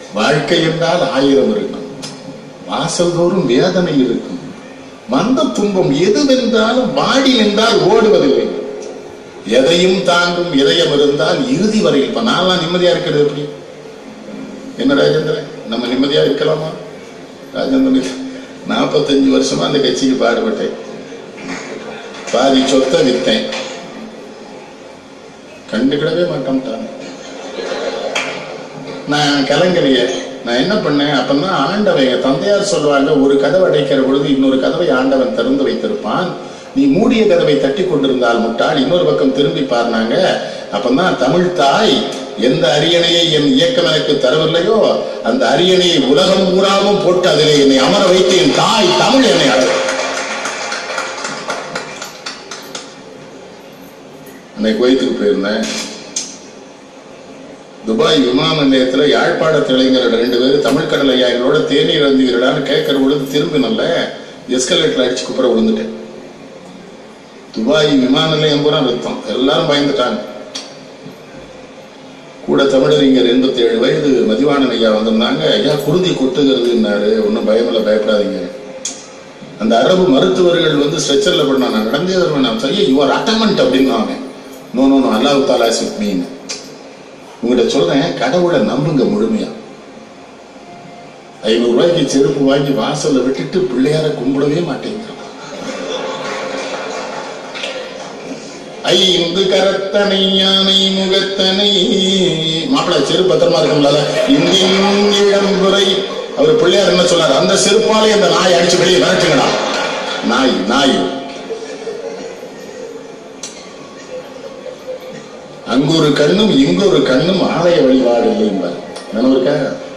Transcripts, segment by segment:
வாழ்க்கை என்றால் ஆயிரம் இருக்கும் வாசல் தோறும் வேதனை இருக்கும் வந்த துன்பம் எதுவென்றாலும் வாடி நின்றால் ஓடுவதில்லை எதையும் தாங்கும் இதயம் இருந்தால் இறுதி வரையில் இப்ப நான்லாம் நிம்மதியா இருக்கிறது எப்படி என்ன ராஜேந்திரன் நம்ம நிம்மதியா இருக்கலாமா ராஜேந்திரனுக்கு நாற்பத்தஞ்சு வருஷமா அந்த கட்சிக்கு பாடுபட்டேன் பாதி சொத்தை வித்தேன் கண்டுக்கிடவே மாட்டோம்ட்டான் நான் கலங்கலையே நான் என்ன பண்ணேன் அப்பதான் ஆண்டவன் எங்க தந்தையார் சொல்லுவாங்க ஒரு கதவை அடைக்கிற பொழுது இன்னொரு கதவை ஆண்டவன் திறந்து வைத்திருப்பான் நீ மூடிய கதவை தட்டி கொண்டிருந்தால் முட்டாள் இன்னொரு பக்கம் திரும்பி பாருனாங்க அப்பதான் தமிழ் தாய் எந்த அரியணையை என் இயக்கம் எனக்கு தரவில்லையோ அந்த அரியணையை உலகம் பூராவும் போட்டு அதிலே என்னை அமர வைத்து என் தாய் தமிழ் என்னை அழகு அன்னைக்கு குவைத்துக்கு போயிருந்தேன் துபாய் விமான நிலையத்துல யாழ்ப்பாணத்து இளைஞர்கள் ரெண்டு பேரும் தமிழ் கடல் ஐயா எங்களோட தேநீர் அருந்துவீர்களான்னு கேட்கிற பொழுது திரும்பினல்ல எஸ்கலேட்டர் அடிச்சு குப்புற விழுந்துட்டேன் துபாய் விமான நிலையம் பூரா நிறுத்தம் எல்லாரும் பயந்துட்டாங்க கூட தமிழறிஞர் எண்பத்தி ஏழு வயது மதிவாணன் ஐயா வந்திருந்தாங்க ஐயா குருதி கொட்டுகிறதுன்னாரு ஒன்றும் பயமில்ல பயப்படாதீங்க அந்த அரபு மருத்துவர்கள் வந்து ஸ்ட்ரெச்சர்ல பண்ண நான் நடந்தே வருவேன் நான் சரியா யுவர் அட்டமெண்ட் அப்படின்னு அவன் நோ நோ நோ அல்லாஹ் தாலா வித் மீன் உங்கள்கிட்ட சொல்றேன் கடவுளை நம்புங்க முழுமையா ஐநூறு ரூபாய்க்கு செருப்பு வாங்கி வாசல்ல விட்டுட்டு பிள்ளையார கும்பிடவே மாட்டேங்கிறான் ஐந்து கரத்தனை யானை முகத்தனை மாப்பிள்ளை செருப்பு பத்திரமா இருக்கும்ல இந்தின் இளம்புரை அவர் பிள்ளையார் என்ன சொன்னார் அந்த செருப்பாலே அந்த நாய் அடிச்சு வெளியே விரட்டுங்கடா நாய் நாய் அங்கொரு கண்ணும் இங்கொரு கண்ணும் ஆலய வழிபாடு இல்லை என்பார் நினைவு இருக்கா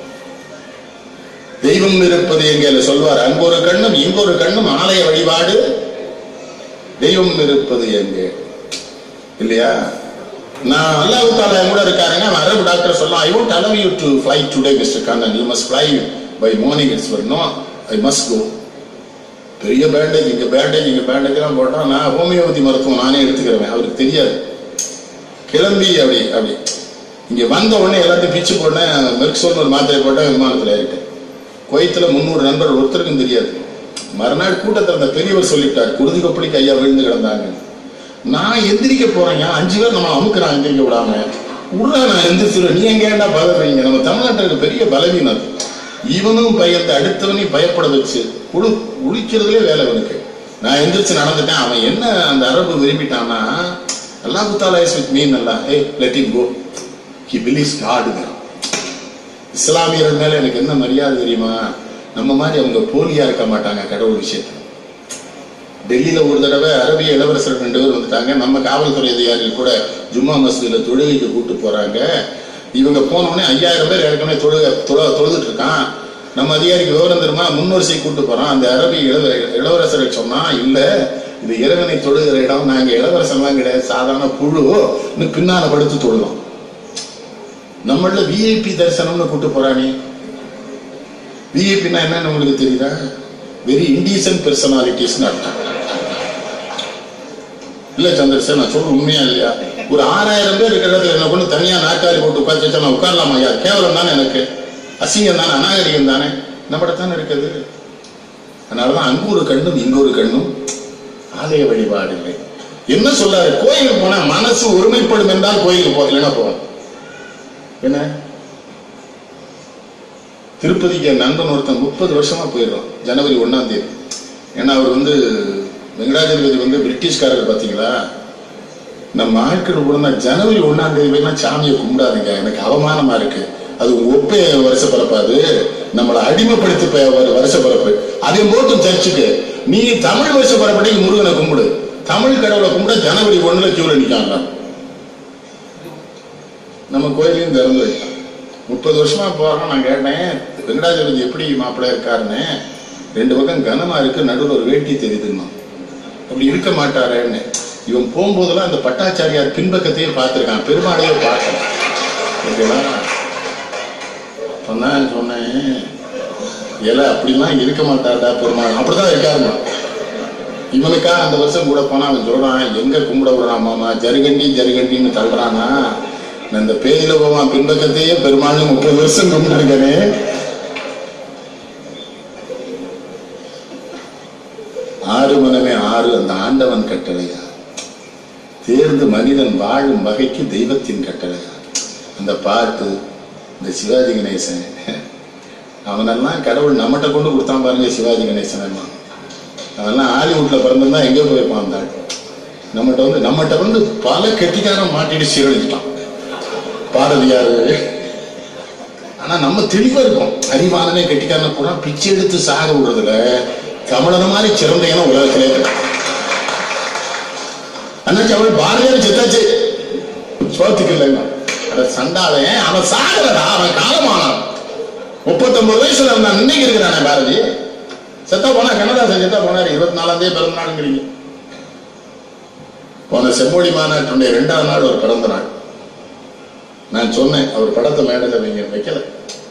தெய்வம் இருப்பது எங்கே சொல்வார் அங்கொரு கண்ணும் இங்கொரு கண்ணும் ஆலய வழிபாடு தெய்வம் இருப்பது எங்கே இல்லையா நான் அல்லாஹ் தாலா என் கூட இருக்காருங்க அவன் அரபு டாக்டர் சொல்லலாம் I won't allow you to fly today mister Kannan you must fly by morning it's for no I must go பெரிய பேண்டேஜ் இங்க பேண்டேஜ் இங்க பேண்டேஜ் எல்லாம் போட்டா நான் ஹோமியோபதி மருத்துவம் நானே எடுத்துக்கிறேன் அவருக்கு தெரியாது கிளம்பி அப்படி அப்படி இங்க வந்த உடனே எல்லாத்தையும் பிச்சு போட்டேன் மெர்க்சோன் ஒரு மாத்திரை போட்டேன் விமானத்துல ஏறிட்டேன் குவைத்துல முந்நூறு நண்பர் ஒருத்தருக்கும் தெரியாது மறுநாள் கூட்டத்தில் அந்த பெரியவர் சொல்லிட்டார் குருதி கொப்பளிக்கு ஐயா விழுந்து கிடந்தாங்க நான் எந்திரிக்க போறேன் ஏன் அஞ்சு பேர் நம்ம அமுக்குறான் எந்திரிக்க விடாம உள்ள நான் எந்திரிச்சிருவேன் நீ எங்க ஏன்டா பதறீங்க நம்ம தமிழ்நாட்டுக்கு பெரிய பலவீனம் அது இவனும் பயந்து அடுத்தவனையும் பயப்பட வச்சு குழு உழிக்கிறதுலே வேலை இவனுக்கு நான் எந்திரிச்சு நடந்துட்டேன் அவன் என்ன அந்த அரபு விரும்பிட்டான்னா அல்லாஹ் தாலா இஸ் வித் மீன் அல்லா ஏ let him go he please காடுங்கிறான் இஸ்லாமியர்கள் மேல எனக்கு என்ன மரியாதை தெரியுமா நம்ம மாதிரி அவங்க போலியா இருக்க மாட்டாங்க கடவுள் விஷயத்துல டெல்லியில ஒரு தடவை அரபிய இளவரசர் ரெண்டு பேர் வந்துட்டாங்க நம்ம காவல்துறை அதிகாரிகள் கூட ஜும்மா மசூதியில தொழுகைக்கு கூட்டு போறாங்க இவங்க போன உடனே ஐயாயிரம் பேர் ஏற்கனவே தொழுக தொழ தொழுதுட்டு இருக்கான் நம்ம அதிகாரிக்கு விவரம் தெரியுமா முன்வரிசை கூட்டு போறோம் அந்த அரபிய இளவ இளவரசர்கள் சொன்னா இல்ல இது இறைவனை தொழுகிற இடம் நாங்க இளவரசன்லாம் கிடையாது சாதாரண புழு இன்னும் பின்னால படுத்து தொழுதோம் நம்மள விஐபி தரிசனம்னு கூட்டு போறானே விஐபின்னா என்னன்னு உங்களுக்கு தெரியுதா வெரி இண்டீசன்ட் பெர்சனாலிட்டிஸ்னு அர்த்தம் இல்ல சந்திரசேன் நான் சொல்ற உண்மையா இல்லையா ஒரு ஆறாயிரம் பேர் இருக்கிற இடத்துல என்ன கொண்டு தனியா நாற்காலி போட்டு உட்காந்து வச்சா நான் உட்காரலாமா ஐயா கேவலம் தானே எனக்கு அசிங்கம் தானே அநாகரிகம் தானே நம்மகிட்ட தானே இருக்குது அதனாலதான் அங்க ஒரு கண்ணும் இங்க ஒரு கண்ணும் ஆலய வழிபாடு இல்லை என்ன சொல்லாரு கோயிலுக்கு போனா மனசு ஒருமைப்படும் என்றால் கோயிலுக்கு போ இல்லைன்னா போவோம் என்ன திருப்பதிக்கு என் நண்பன் ஒருத்தன் முப்பது வருஷமா போயிடுறோம் ஜனவரி ஒண்ணாம் தேதி ஏன்னா அவர் வந்து வெங்கடாஜலபதி வந்து பிரிட்டிஷ்காரர் பாத்தீங்களா நம்ம ஆட்கள் கூட நான் ஜனவரி ஒண்ணாம் தேதி வேணா சாமியை கும்பிடாதீங்க எனக்கு அவமானமா இருக்கு அது உங்க ஒப்பே வருஷ பிறப்பாது நம்மளை அடிமைப்படுத்தி ப- வர- வருஷ பிறப்பு அதையும் போட்டும் சர்ச்சுக்கு நீ தமிழ் வருஷ பிறப்படைக்கு முருகனை கும்பிடு தமிழ் கடவுளை கும்பிட ஜனவரி ஒண்ணுல கியூல நிக்காங்க நம்ம கோயிலையும் திறந்து வைக்கலாம் முப்பது வருஷமா போறோம் நான் கேட்டேன் வெங்கடாஜலபதி எப்படி மாப்பிள்ளை இருக்காருன்னு ரெண்டு பக்கம் கனமா இருக்கு நடுவில் ஒரு வேட்டி தெரியுதுன்னா அப்படி இருக்க மாட்டாரேன்னு இவன் போகும்போதெல்லாம் அந்த பட்டாச்சாரியார் பின்பக்கத்தையே பார்த்திருக்கான் பெருமாளையே பார்க்கல ஓகேவா அப்பதான் சொன்னேன் ஏல அப்படிலாம் இருக்க மாட்டாடா பெருமாள் அப்படிதான் இருக்காருமா இவனுக்கா அந்த வருஷம் கூட போனா அவன் சொல்றான் எங்க கும்பிட விடுறான் மாமா ஜருகண்டி ஜருகண்டின்னு தள்ளுறானா நான் இந்த பேயில போவான் பின்பக்கத்தையே பெருமாள் முப்பது வருஷம் கும்பிட்டுருக்கனே ஆறு மனமே ஆறு அந்த ஆண்டவன் கட்டளையா தேர்ந்து மனிதன் வாழும் வகைக்கு தெய்வத்தின் கட்டளையா அந்த பாட்டு இந்த சிவாஜி கணேசன் அவனெல்லாம் கடவுள் நம்மகிட்ட கொண்டு கொடுத்தான் பாருங்க சிவாஜி கணேசன் எல்லாம் அவெல்லாம் ஹாலிவுட்ல பிறந்திருந்தா எங்க போயிருப்பான் அந்த ஆள் நம்மகிட்ட வந்து நம்மகிட்ட வந்து பல கெட்டிக்காரன் மாட்டிட்டு சீரழிச்சிட்டான் பாரதியாரு ஆனா நம்ம தெளிவா இருக்கோம் அறிவானவே கெட்டிக்காரனை பூரா பிச்சை எடுத்து சாக விடுறதுல கமலன மாதிரி சிறந்த இனம் உலகத்திலே கிடையாது. அண்ணாச்சி அவள் பாரதியார் செத்தாச்சு சோத்துக்கு இல்லைங்க அட சண்டாளன் அவன் சாகலடா அவன் காலமானான் முப்பத்தொன்பது வயசுல இருந்தான் இன்னைக்கு இருக்கிறானே பாரதி செத்தா போனா கண்ணதாசன் செத்தா போனாரு இருபத்தி நாலாம் தேதி பிறந்த நாளுங்கிறீங்க போன செம்மொழி மாநாட்டுடைய இரண்டாவது நாள் ஒரு பிறந்த நாள் நான் சொன்னேன் அவர் படத்தை மேடையில் வைங்க வைக்கல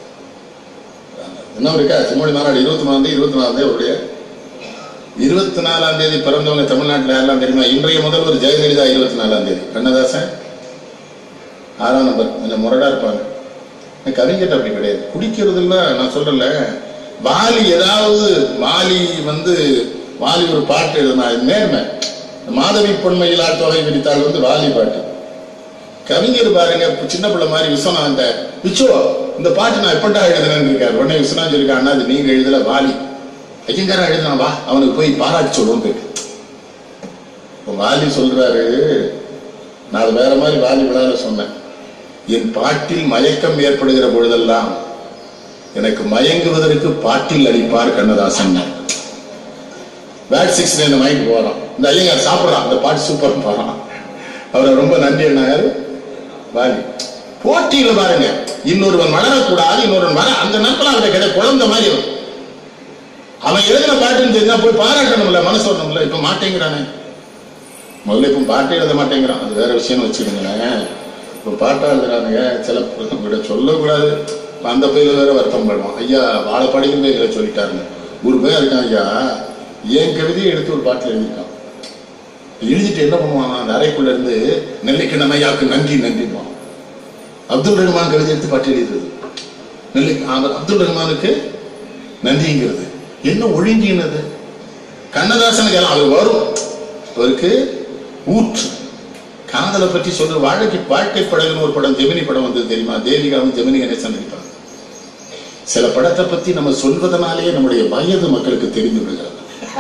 என்ன இருக்கா செம்மொழி மாநாடு இருபத்தி நாலாம் தேதி இருபத்தி நாலாம் தேதி அவருடைய இருபத்தி நாலாம் தேதி பிறந்தவங்க தமிழ்நாட்டில் யாரெல்லாம் தெரியுமா இன்றைய முதல்வர் ஜெயலலிதா இருபத்தி நாலாம் தேதி கண்ணதாசன் ஆறாம் நம்பர் கொஞ்சம் முரடா இருப்பாங்க கவிஞர் அப்படி கிடையாது குடிக்கிறதுல நான் சொல்றல வாலி ஏதாவது வாலி வந்து வாலி ஒரு பாட்டு எழுதினா இது நேர்மை மாதவி பொன்மையில் தொகை விரித்தாள் வந்து வாலி பாட்டு கவிஞர் பாருங்க இப்ப சின்ன பிள்ளை மாதிரி விஸ்வநாத விச்சோ இந்த பாட்டு நான் எப்பட்டா எழுதுனேன்னு இருக்காரு உடனே விஸ்வநாத் சொல்லிருக்கா அண்ணா அது நீங்க எழுதல வாலி ஐயங்காரன் எழுதினா வா அவனுக்கு போய் பாராட்டு சொல்லுவோம் கேட்டு இப்ப வாலி சொல்றாரு நான் அது வேற மாதிரி வாலி விழால சொன்னேன் என் பாட்டில் மயக்கம் ஏற்படுகிற பொழுதெல்லாம் எனக்கு மயங்குவதற்கு பாட்டில் அடிப்பார் கண்ணதாசன் பேட் சிக்ஸ் இந்த மைண்ட் போறான் இந்த ஐயங்கார் சாப்பிடுறான் அந்த பாட்டு சூப்பர் போறான் அவரை ரொம்ப நன்றி என்னாரு வாலி போட்டியில பாருங்க இன்னொருவன் வளரக்கூடாது இன்னொருவன் வர அந்த நேரத்தில் அவருடைய கிடை குழந்தை மாதிரி அவன். அவன் எழுதின பாட்டுன்னு தெரிஞ்சா போய் பாராட்டணும்ல மனசு வரணும்ல இப்ப மாட்டேங்கிறானே முதல்ல இப்ப பாட்டே எழுத மாட்டேங்கிறான் அது வேற விஷயம்னு வச்சுக்கோங்களேன் இப்ப பாட்டா எழுதுறானுங்க சில விட சொல்லக்கூடாது இப்ப அந்த பையில வேற வருத்தம் பண்ணுவான் ஐயா வாழைப்பாடிக்கும் போய் இதில் சொல்லிட்டாருங்க ஒரு பேர் இருக்கான் ஐயா என் கவிதையை எடுத்து ஒரு பாட்டில் எழுதியிருக்கான் எழுதிட்டு என்ன பண்ணுவான் அந்த அறைக்குள்ள இருந்து நெல்லிக்கிழமை ஐயாவுக்கு நன்றி நன்றிப்பான் அப்துல் ரஹ்மான் கவிதை எடுத்து பாட்டு எழுதுறது நெல்லி அவர் அப்துல் ரஹ்மானுக்கு நன்றிங்கிறது என்ன ஒழுங்கினது கண்ணதாசனுக்கு எல்லாம் அது வரும் அவருக்கு ஊற்று காதலை பற்றி சொல்ற வாழ்க்கை வாழ்க்கை படகுன்னு ஒரு படம் ஜெமினி படம் வந்தது தெரியுமா தேவிகாவும் ஜெமினி கணேசன் நடிப்பாங்க சில படத்தை பத்தி நம்ம சொல்வதனாலேயே நம்முடைய வயது மக்களுக்கு தெரிந்து விடுகிறது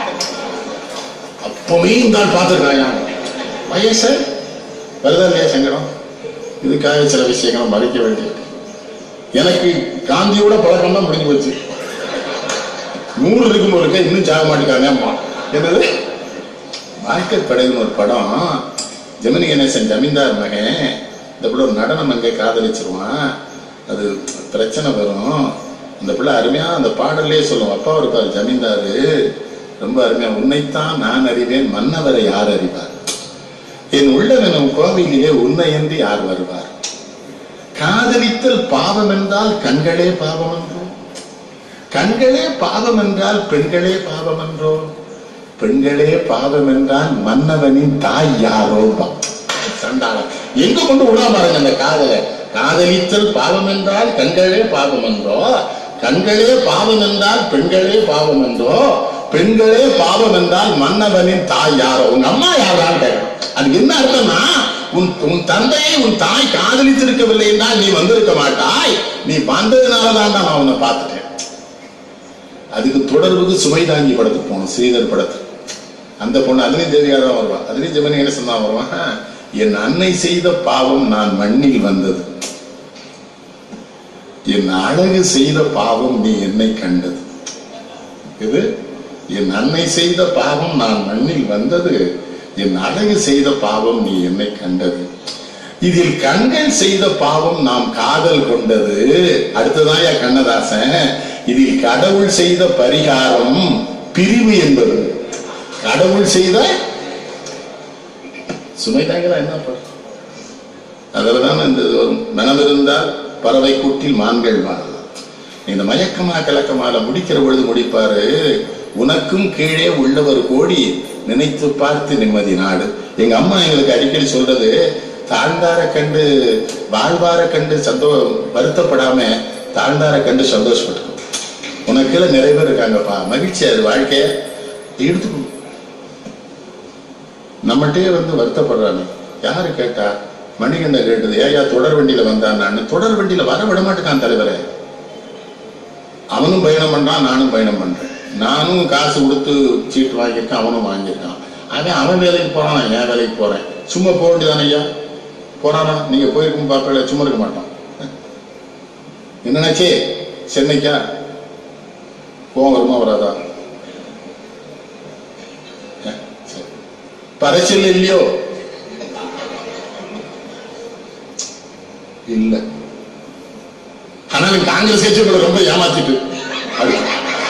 அப்பவே இந்த ஆள் பார்த்துருக்காயா வயச வருதா இல்லையா சங்கடம் இதுக்காக சில விஷயங்களை மறைக்க வேண்டியது எனக்கு காந்தியோட பழக்கம் தான் முடிஞ்சு போச்சு நூறு இருக்குன்னு ஒரு கை இன்னும் சாக மாட்டேங்காங்க அம்மா என்னது வாழ்க்கை படகுன்னு ஒரு படம் ஜெமினி கணேசன் ஜமீன்தார் மகன் இந்த பிள்ளை ஒரு நடனம் அங்கே காதலிச்சிருவான் அது பிரச்சனை வரும் இந்த பிள்ளை அருமையா அந்த பாடல்லே சொல்லும் அப்பா இருப்பார் ஜமீன்தாரு ரொம்ப அருமையா உன்னைத்தான் நான் அறிவேன் மன்னவரை யார் அறிவார் என் உள்ளவனும் கோவிலிலே உன்னையன்றி யார் வருவார் காதலித்தல் பாவம் என்றால் கண்களே பாவம் என்றோ கண்களே பாவம் என்றால் பெண்களே பாவம் என்றோ பெண்களே பாவம் என்றால் மன்னவனின் தாய் யாரோ சண்டாளம் எங்க கொண்டு விடா பாருங்க அந்த காதல காதலித்தல் பாவம் என்றால் கண்களே பாவம் என்றோ கண்களே பாவம் என்றால் பெண்களே பாவம் என்றோ பெண்களே பாவம் என்றால் மன்னவனின் தாய் யாரோ உங்க அம்மா யாரான்னு கேட்கணும் அது என்ன அர்த்தம்னா உன் உன் தந்தையை உன் தாய் காதலித்திருக்கவில்லை என்றால் நீ வந்திருக்க மாட்டாய் நீ வந்ததுனாலதான் நான் உன்னை பார்த்துட்டேன் அதுக்கு தொடர்புக்கு சுமை தாங்கி படத்துக்கு போகணும் ஸ்ரீதர் படத்துக்கு அந்த பொண்ணு அதுலயும் தேவியா தான் வருவான் அதுலயும் ஜெமினி கணேசன் தான் வருவான் என் அன்னை செய்த பாவம் நான் மண்ணில் வந்தது என் அழகு செய்த பாவம் நீ என்னை கண்டது இது என் அன்னை செய்த பாவம் நான் மண்ணில் வந்தது என் அழகு செய்த பாவம் நீ என்னை கண்டது இதில் கண்கள் செய்த பாவம் நாம் காதல் கொண்டது அடுத்ததாயா கண்ணதாசன் இதில் கடவுள் செய்த பரிகாரம் பிரிவு என்பது கடவுள் செய்த சுமை தாங்கலாம் என்ன பண்ண அதுலதான் இந்த இது வரும் மனமிருந்தால் பறவை கூட்டில் மான்கள் வாழலாம் இந்த மயக்கமா கலக்கமால முடிக்கிற பொழுது முடிப்பாரு உனக்கும் கீழே உள்ளவர் கோடி நினைத்து பார்த்து நிம்மதி நாடு எங்க அம்மா எங்களுக்கு அடிக்கடி சொல்றது தாழ்ந்தார கண்டு வாழ்வார கண்டு சந்தோ வருத்தப்படாம தாழ்ந்தார கண்டு சந்தோஷப்பட்டுக்கும் உனக்குள்ள நிறைய பேர் இருக்காங்கப்பா மகிழ்ச்சி அது வாழ்க்கைய எடுத்துக்கணும் நம்மகிட்டயே வந்து வருத்தப்படுறானே யாரு கேட்டா மணிகண்ட கேட்டது ஏயா தொடர் வண்டியில வந்தான் நான் தொடர் வண்டியில வர விட மாட்டேக்கான் தலைவரே அவனும் பயணம் பண்றான் நானும் பயணம் பண்றேன் நானும் காசு கொடுத்து சீட்டு வாங்கியிருக்கேன் அவனும் வாங்கியிருக்கான் அவன் அவன் வேலைக்கு போறான் நான் என் வேலைக்கு போறேன் சும்மா போக வேண்டியதானே ஐயா போறானா நீங்க போயிருக்கும் பார்க்கல சும்மா இருக்க மாட்டான் என்னன்னாச்சே சென்னைக்கா கோவம் வருமா வராதா அஹ், சரி. இப்ப அரசியல் இல்லையோ இல்ல ஆனா நீ காங்கிரஸ் கட்சி உங்களை ரொம்ப ஏமாத்திட்டு அது-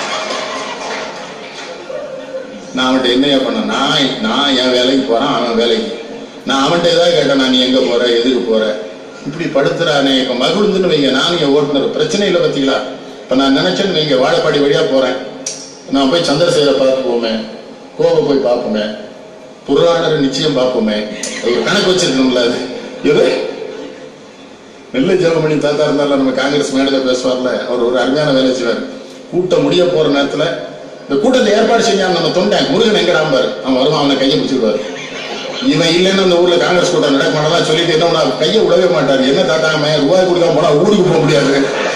நான் அவன்கிட்ட என்னையா பண்ண நான் நான் என் வேலைக்கு போறேன் அவன் வேலைக்கு நான் அவன்கிட்ட ஏதாவது கேட்டேன் நான் நீ எங்க போற எதுக்கு போற இப்படி படுத்துறானே இப்ப மகிழ்ந்துன்னு வைங்க நானும் என் ஓட்டுநர் பிரச்சனை இல்லை பத்தீங்களா இப்ப நான் நினைச்சேன்னு வைங்க வாழப்பாடி வழியா போறேன் நான் போய் சந்திரசேகரை பார்த்து போமே கோவை போய் பார்ப்போமே பொருளாதார நிச்சயம் பார்ப்போமே அது ஒரு கணக்கு வச்சிருக்கணும்ல அது எது நெல்லை ஜெகமணி தாத்தா இருந்தாலும் நம்ம காங்கிரஸ் மேடையில் பேசுவார்ல அவர் ஒரு அருமையான வேலை செய்வார் கூட்டம் முடிய போற நேரத்துல இந்த கூட்டத்தை ஏற்பாடு செஞ்சான் நம்ம தொண்டன் முருகன் எங்கடாம்பாரு அவன் வருவான் அவனை கையை பிடிச்சிருவாரு இவன் இல்லைன்னு அந்த ஊர்ல காங்கிரஸ் கூட்டம் நடக்க மாட்டா சொல்லிட்டு என்ன பண்ணா, கையை விடவே மாட்டாரு என்ன தாத்தா அவன் ரூபாய் கொடுக்காம போனா ஊருக்கு போக முடியாது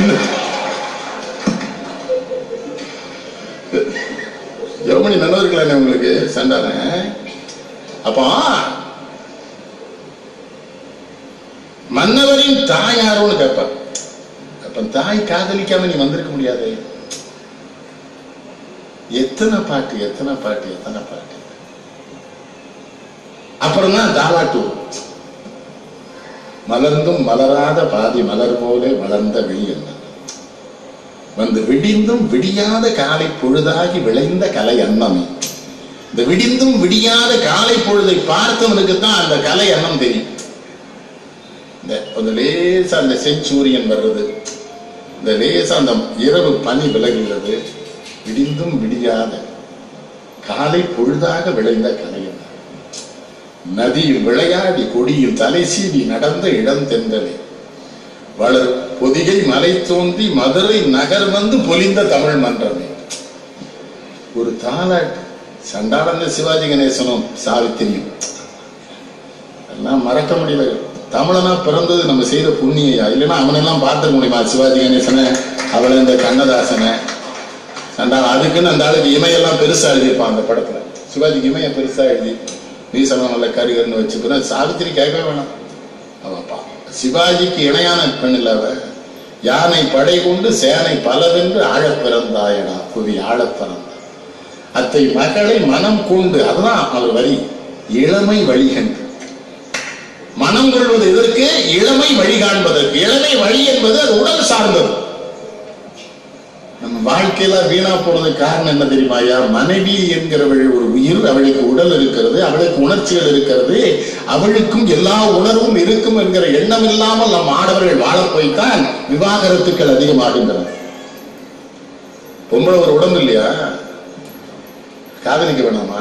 ஜெர்மனி நல்லவர்களானே உங்களுக்கு சண்டான அப்போ மன்னவரின் தாய் யாரோன்னு கேட்பார் அப்ப தாய் காதலிக்காம நீ வந்திருக்க முடியாது எத்தனை பாட்டு எத்தனை பாட்டு எத்தனை பாட்டு அப்புறம் தான் தாலாட்டு வரும். மலர்ந்தும் மலராத பாதி மலர் போலே வளர்ந்த வெளி என்ன வந்து விடிந்தும் விடியாத காலை பொழுதாகி விளைந்த கலை அன்னமே இந்த விடிந்தும் விடியாத காலை பொழுதை பார்த்தவனுக்கு தான் அந்த கலை அன்னம் தெரியும் இந்த அந்த லேசா அந்த செஞ்சூரியன் வர்றது இந்த லேசா அந்த இரவு பனி விலகுகிறது விடிந்தும் விடியாத காலை பொழுதாக விளைந்த கலை என்ன நதியில் விளையாடி கொடியில் தலை சீவி நடந்த இடம் தென்றலே வளர் பொதிகை மலை தோன்றி மதுரை நகர் வந்து பொலிந்த தமிழ் மன்றமே ஒரு தாலாட்டு சண்டாளந்த சிவாஜி கணேசனும் சாவித்திரியும் எல்லாம் மறக்க முடியல தமிழனா பிறந்தது நம்ம செய்த புண்ணியா இல்லைன்னா அவனெல்லாம் பார்த்துக்க முடியுமா சிவாஜி கணேசனை அவளை இந்த கண்ணதாசனை சண்டா அதுக்குன்னு அந்த ஆளுக்கு இமையெல்லாம் பெருசா எழுதியிருப்பான் அந்த படத்துல சிவாஜிக்கு இமைய பெருசா எழுதி நீசனம் நல்ல கருகர்னு வச்சுக்கிறேன் சாவித்திரி கேட்கவே வேணாம் அவப்பா சிவாஜிக்கு இணையான பெண் இல்ல அவ யானை படை கொண்டு சேனை பலவென்று ஆழப் பிறந்தாயடா புவி ஆழப் பிறந்த அத்தை மகளை மனம் கொண்டு அதுதான் அவர் வரி இளமை வழிகன்று மனம் கொள்வது எதற்கு இளமை வழி காண்பதற்கு இளமை வழி என்பது அது உடல் சார்ந்தது நம்ம வாழ்க்கையில வீணா போறதுக்கு காரணம் என்ன தெரியுமா ஐயா மனைவி என்கிறவள் ஒரு உயிர் அவளுக்கு உடல் இருக்கிறது அவளுக்கு உணர்ச்சிகள் இருக்கிறது அவளுக்கும் எல்லா உணர்வும் இருக்கும் என்கிற எண்ணம் இல்லாமல் நம் ஆடவர்கள் வாழப் போய்த்தான் விவாகரத்துக்கள் அதிகமாகின்றன பொம்பளை ஒரு உடம்பு இல்லையா காதலிக்க வேணாமா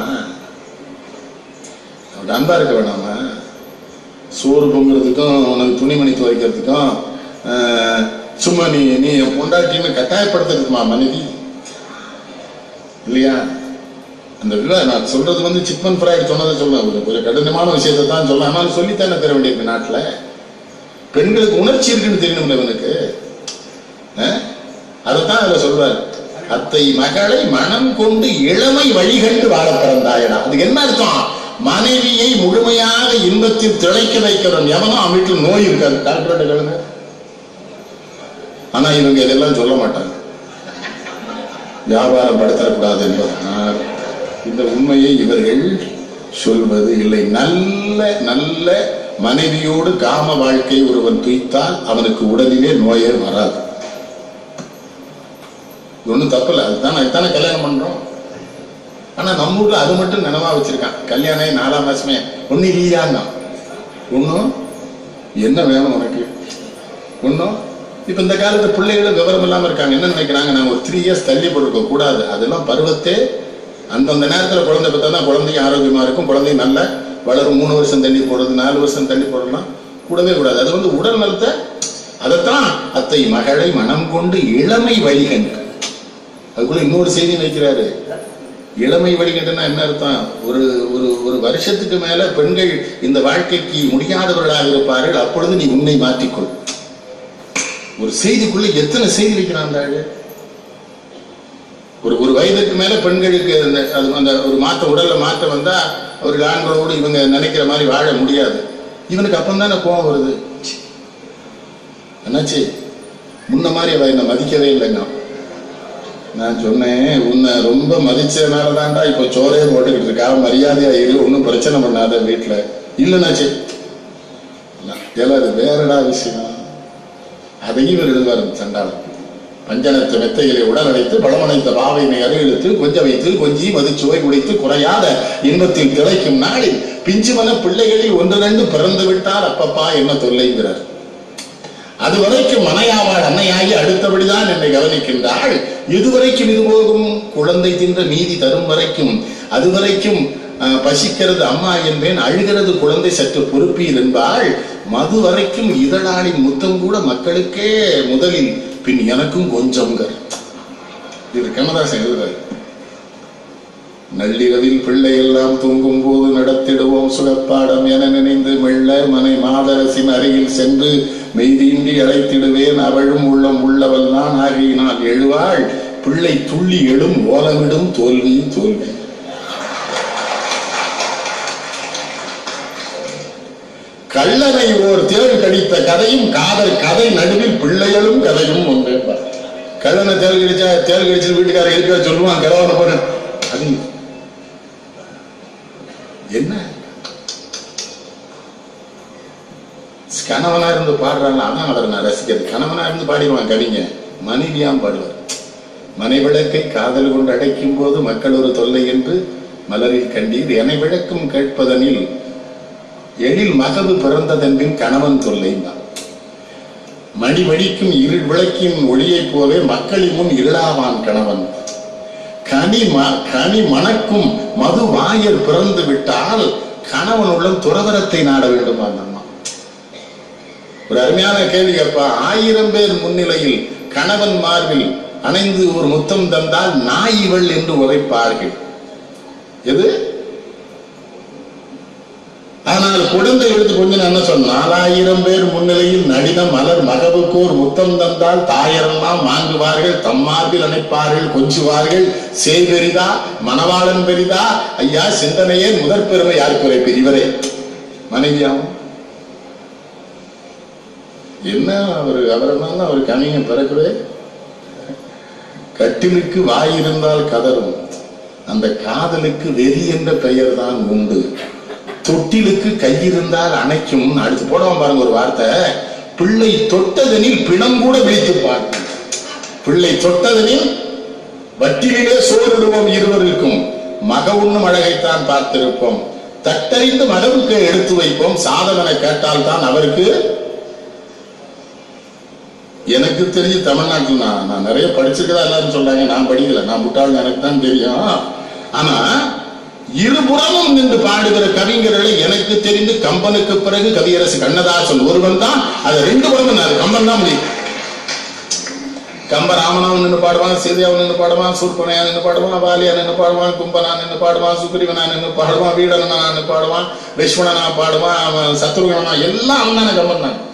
அவன் அன்பா இருக்க வேணாமா சோறு பொங்குறதுக்கும் உனக்கு துணிமணி துவைக்கிறதுக்கும் ஆஹ், சும்மா நீ நீ என் பொண்டாட்டின்னு கட்டாயப்படுத்துறதுமா மனைவி இல்லையா அந்த விவா நான் சொல்றது வந்து சிக்மன் ஃப்ராய்டு சொன்னதை சொல்றேன் ஒரு ஒரு கடினமான விஷயத்தை தான் சொல்ல ஆனாலும் சொல்லித்தானே தர வேண்டியிருக்கு நாட்டுல பெண்களுக்கு உணர்ச்சி இருக்குன்னு தெரியணும்ல இவனுக்கு அஹ்? அதைத்தான் அதுல சொல்றாரு அத்தை மகளை மனம் கொண்டு இளமை வழிகண்டு வாழ பிறந்தாயடா அதுக்கு என்ன அர்த்தம் மனைவியை முழுமையாக இன்பத்தில் திளைக்க வைக்கிறவன் எவனும் அவன் வீட்டில் நோய் இருக்காது டாக்டர் கேளுங்க ஆனா இவங்க இதெல்லாம் சொல்ல மாட்டாங்க வியாபாரம் படுத்தக்கூடாது என்பதனால் இந்த உண்மையை இவர்கள் சொல்வது இல்லை நல்ல நல்ல மனைவியோடு காம வாழ்க்கை ஒருவன் துய்த்தால் அவனுக்கு உடலிலே நோயே வராது இது ஒண்ணும் தப்பு இல்லை அதுதான் அதுதானே கல்யாணம் பண்றோம் ஆனா நம்ம ஊர்ல அது மட்டும் நினைவா வச்சிருக்கான் கல்யாணம் ஆகி நாலாம் மாசமே ஒண்ணு இல்லையான்னா ஒண்ணும் என்ன வேணும் உனக்கு ஒண்ணும் இப்ப இந்த காலத்து பிள்ளைகளும் விவரம் இல்லாம இருக்காங்க என்ன நினைக்கிறாங்க நாங்க ஒரு த்ரீ இயர்ஸ் தள்ளி போட்டுக்க கூடாது அதெல்லாம் பருவத்தே அந்தந்த நேரத்துல குழந்தை பார்த்தா தான் குழந்தையும் ஆரோக்கியமா இருக்கும் குழந்தையும் நல்ல வளரும் மூணு வருஷம் தண்ணி போடுறது நாலு வருஷம் தண்ணி போடுறதுலாம் கூடவே கூடாது அது வந்து உடல் நலத்தை அதைத்தான் அத்தை மகளை மனம் கொண்டு இளமை வழிகண்டு அதுக்குள்ள இன்னொரு செய்தி வைக்கிறாரு இளமை வழிகண்டுன்னா என்ன அர்த்தம் ஒரு ஒரு ஒரு வருஷத்துக்கு மேல பெண்கள் இந்த வாழ்க்கைக்கு முடியாதவர்களாக இருப்பார்கள் அப்பொழுது நீ உன்னை மாற்றிக்கொள் ஒரு செய்திக்குள்ள எத்தனை செய்தி வைக்கிறான் அந்த ஆளு ஒரு ஒரு வயதுக்கு மேல பெண்களுக்கு அந்த அது அந்த ஒரு மாற்றம் உடல்ல மாற்றம் வந்தா அவர்கள் ஆண்களோடு இவங்க நினைக்கிற மாதிரி வாழ முடியாது இவனுக்கு அப்பந்தான் தானே கோவம் வருது ச்சீ. என்னாச்சு முன்ன மாதிரி அவ என்னை மதிக்கவே இல்லைங்க நான் சொன்னேன் உன்னை ரொம்ப மதிச்சதுனால தான்டா இப்ப சோறே போட்டுக்கிட்டு இருக்கா மரியாதையா இரு ஒன்றும் பிரச்சனை பண்ணாத வீட்டுல இல்லைனாச்சு எல்லாம் அது வேறடா விஷயம் அதையும் இவர் எழுதுவார் சண்டாளன் பஞ்சனத்து மெத்தைகளை உடல் அடைத்து பழமனைத்த பாவையினை அருகெடுத்து கொஞ்ச வைத்து கொஞ்சி மது சுவை குடித்து குறையாத இன்பத்தில் திளைக்கும் நாளில் பிஞ்சுமன பிள்ளைகளில் ஒன்று ரெண்டு பிறந்து விட்டால் அப்பப்பா என்ன தொல்லைங்கிறார் அது வரைக்கும் மனையாவாள் அன்னையாகி அடுத்தபடிதான் என்னை கவனிக்கின்றாள் இதுவரைக்கும் இது போகும் குழந்தை தின்ற நீதி தரும் வரைக்கும் அதுவரைக்கும் அஹ், பசிக்கிறது அம்மா என்பேன் அழுகிறது குழந்தை சற்று பொறுப்பீர் என்பாள் மது வரைக்கும் இதழாளின் முத்தம் கூட மக்களுக்கே முதலில் பின் எனக்கும் கொஞ்சம்ங்கர் இது கண்ணதாசன் எழுதுறாரு நள்ளிரவில் பிள்ளை எல்லாம் தூங்கும் போது நடத்திடுவோம் சுகப்பாடம் என நினைந்து மெல்ல மனை மாதரசின் அருகில் சென்று மெய்தீண்டி அழைத்திடுவேன் அவளும் உள்ளம் உள்ளவள் நான் ஆகியினால் எழுவாள் பிள்ளை துள்ளி எழும் ஓலமிடும் தோல்வி தோல்வி கள்ளனை ஓர் தேள் கடித்த கதையும் காதல் கதை நடுவில் பிள்ளைகளும் கதையும் ஒன்று கள்ளனை தேள் கடிச்சா தேள் கடிச்சு வீட்டுக்காரர் இருக்க சொல்லுவான் கிழவனை போன அது என்ன கணவனா இருந்து பாடுறாங்க அதான் அவரை நான் ரசிக்கிறது கணவனா இருந்து பாடிடுவான் கவிங்க மனைவியாம் பாடுவார் மனைவிளக்கை காதல் கொண்டு அடைக்கும் போது மக்கள் ஒரு தொல்லை என்று மலரில் கண்டீர் என விளக்கும் கேட்பதனில் எழில் மகவு பிறந்ததென்பின் கணவன் தொல்லைந்தான் மணி மணிக்கும் இருள் விளக்கின் ஒளியைப் போலே மக்களின் முன் இருளாவான் கணவன் கனி ம- கனி மணக்கும் மது வாயர் பிறந்து விட்டால் கணவன் உள்ளம் துறவரத்தை நாட வேண்டுமா அந்த அம்மா ஒரு அருமையான கேள்வி அப்பா ஆயிரம் பேர் முன்னிலையில் கணவன் மார்பில் அணைந்து ஒரு முத்தம் தந்தால் நாய் இவள் என்று உரைப்பார்கள் எது ஆனால் குழந்தை எடுத்து கொஞ்சம் என்ன சொன்ன நாலாயிரம் பேர் முன்னிலையில் நடின மலர் மகவுக்கோர் முத்தம் தந்தால் தாயரெல்லாம் வாங்குவார்கள் தம்மார்பில் அணைப்பார்கள் கொஞ்சுவார்கள் சேய் பெரிதா மணவாளன் பெரிதா ஐயா சிந்தனையே முதற் பெருமை யார் குறைப்பீர் இவரே மனைவியாவும் என்ன அவர் அவரெல்லாம் அவர் கனிங்க பிறக்கவே கட்டிலுக்கு வாய் இருந்தால் கதறும் அந்த காதலுக்கு வெறி என்ற பெயர் தான் உண்டு தொட்டிலுக்கு கை இருந்தால் அணைக்கும் அடுத்து போடுவான் பாருங்க ஒரு வார்த்தை பிள்ளை தொட்டதனில் பிணம் கூட விழித்து பார்க்கும் பிள்ளை தொட்டதனில் வட்டிலே சோறிடுவோம் இருவருக்கும் மக உண்ணும் அழகைத்தான் பார்த்திருப்போம் தட்டறிந்து மகவுக்கு எடுத்து வைப்போம் சாதவன கேட்டால் தான் அவருக்கு எனக்கு தெரிஞ்சு தமிழ்நாட்டில் நான் நான் நிறைய படிச்சிருக்கதா எல்லாரும் சொல்றாங்க நான் படிக்கல நான் முட்டாள் எனக்கு தான் தெரியும் ஆனா இருபுறமும் நின்று பாடுகிற கவிஞர்களை எனக்கு தெரிந்து கம்பனுக்கு பிறகு கவியரசு கண்ணதாசன் ஒருவன் தான் அது ரெண்டு புறமும் நான் கம்பன் தான் முடியும் கம்ப ராமனாவும் நின்று பாடுவான் சீதையாவும் நின்று பாடுவான் சூர்பனையா நின்று பாடுவான் வாலியா நின்று பாடுவான் கும்பனா நின்று பாடுவான் சுக்ரீவனா நின்று பாடுவான் வீடனா நின்று பாடுவான் விஸ்வனனா பாடுவான் அவன் சத்ருகனா எல்லாம் அவன் தானே கம்பன் தான்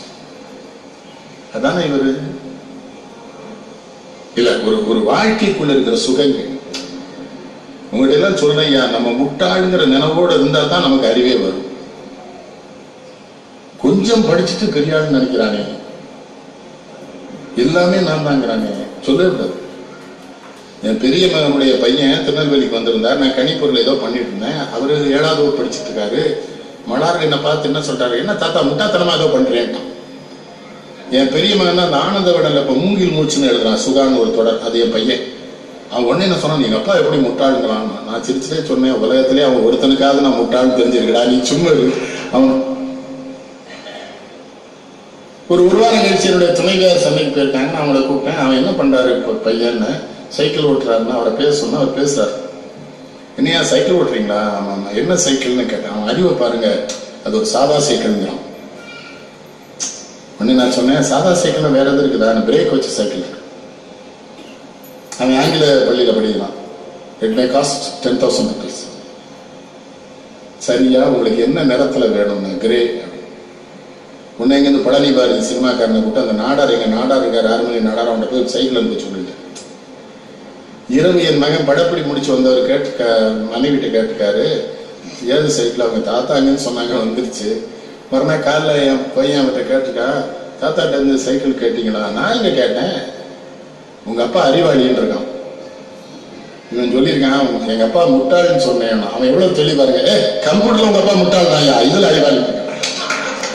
அதானே இவரு இல்ல ஒரு ஒரு வாழ்க்கைக்குள்ள இருக்கிற சுகங்கள் உங்கள்ட்ட எல்லாம் சொல்றேன் ஐயா நம்ம முட்டாளுங்கிற நினைவோடு இருந்தா தான் நமக்கு அறிவே வரும் கொஞ்சம் படிச்சுட்டு பெரியாள்னு நினைக்கிறானே எல்லாமே நான் தாங்கிறானே சொல்லவே கூடாது என் பெரிய மகனுடைய பையன் திருநெல்வேலிக்கு வந்திருந்தார் நான் கணிப்பொருள் ஏதோ பண்ணிட்டு இருந்தேன் அவரு ஏழாவது வகுப்பு படிச்சிட்டு இருக்காரு மலார் என்ன பார்த்து என்ன சொல்றாரு என்ன தாத்தா முட்டாத்தனமா ஏதோ பண்றேன்ட்டான் என் பெரிய மகன் தான் அந்த ஆனந்த விடல இப்ப மூங்கில் மூச்சுன்னு எழுதுறான் சுகான்னு ஒரு தொடர் அது என் பையன் அவன் உடனே என்ன சொன்னான் எங்க அப்பா எப்படி முட்டாளுங்கிறான் நான் சிரிச்சுட்டே சொன்னேன் உலகத்திலே அவன் ஒருத்தனுக்காவது நான் முட்டாள்னு தெரிஞ்சிருக்கடா நீ சும்மா இரு. அவன் ஒரு ஒரு வாரம் கழிச்சு என்னுடைய துணைவியார் சண்டைக்கு போயிருக்காங்க நான் அவங்கள கூப்பிட்டேன் அவன் என்ன பண்றாரு இப்போ பையன்னு சைக்கிள் ஓட்டுறாருன்னு அவரை பேச சொன்னா அவர் பேசுறாரு என்னையா சைக்கிள் ஓட்டுறீங்களா ஆமா ஆமா என்ன சைக்கிள்னு கேட்டேன் அவன் அறிவை பாருங்க அது ஒரு சாதா சைக்கிள்ங்கிறான் உடனே நான் சொன்னேன் சாதா சைக்கிள் வேற எது இருக்குதா பிரேக் வச்ச சைக்கிள் இருக்கு அவன் ஆங்கில பள்ளியில படிக்கிறான் it may cost ten thousand rupees சரியா உங்களுக்கு என்ன நிறத்துல வேணும்னு கிரே உன்னை இங்கிருந்து பழனி பாரதி சினிமாக்காரனை கூப்பிட்டு அந்த நாடார் எங்க நாடார் இருக்கார் ஆறு மணி நாடார் அவன்கிட்ட போய் சைக்கிள் அனுப்பி சொல்லிட்டு இரவு என் மகன் படப்பிடி முடிச்சு வந்தவர் கேட்டு மனைவிட்ட கேட்டுக்காரு ஏது சைக்கிள் அவங்க தாத்தாங்கன்னு சொன்னாங்க வந்துருச்சு மறுநாள் காலைல என் பையன் அவன்கிட்ட கேட்டிருக்கான் தாத்தாட்ட இருந்து சைக்கிள் கேட்டீங்களா நான் இங்க கேட்டேன் உங்க அப்பா அறிவாளின்னு இருக்கான் இவன் சொல்லியிருக்கான் எங்க அப்பா முட்டாள்னு சொன்னேன் அவன் எவ்வளவு தெளிவாருங்க ஏ கம்ப்யூட்டர்ல உங்க அப்பா முட்டாள் தான்யா இதுல அறிவாளி